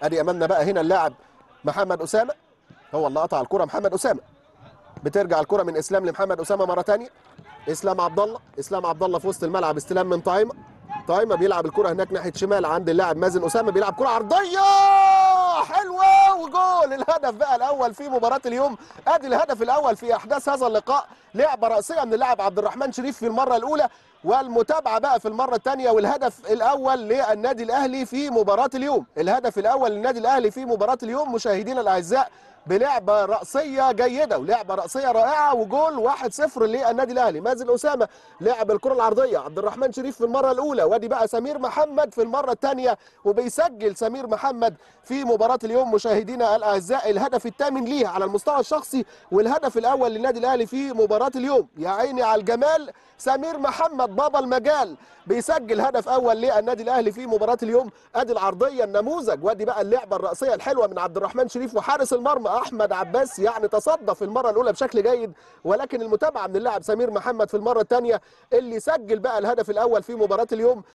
ادي امامنا بقى هنا اللاعب محمد اسامه هو اللي قطع الكره محمد اسامه بترجع الكره من اسلام لمحمد اسامه مره ثانيه اسلام عبد الله اسلام عبد الله في وسط الملعب استلام من طايمه طايمه بيلعب الكره هناك ناحيه شمال عند اللاعب مازن اسامه بيلعب كره عرضيه حلوه وجول الهدف بقى الاول في مباراه اليوم ادي الهدف الاول في احداث هذا اللقاء لعبه راسيه من اللاعب عبد الرحمن شريف في المره الاولى والمتابعه بقى في المره الثانيه والهدف الاول للنادي الاهلي في مباراه اليوم الهدف الاول للنادي الاهلي في مباراه اليوم مشاهدينا الاعزاء بلعبه راسيه جيده ولعبه راسيه رائعه وجول 1-0 للنادي الاهلي مازن اسامه لعب الكره العرضيه عبد الرحمن شريف في المره الاولى وادي بقى سمير محمد في المره الثانيه وبيسجل سمير محمد في مباراه اليوم مشاهدينا الاعزاء الهدف الثامن ليه على المستوى الشخصي والهدف الاول للنادي الاهلي في مباراه اليوم يا عيني على الجمال سمير محمد بابا المجال بيسجل هدف اول للنادي الاهلي في مباراه اليوم ادي العرضيه النموذج وادي بقى اللعبه الراسيه الحلوه من عبد الرحمن شريف وحارس المرمى احمد عباس يعني تصدى في المره الاولى بشكل جيد ولكن المتابعه من اللاعب سمير محمد في المره الثانيه اللي سجل بقى الهدف الاول في مباراه اليوم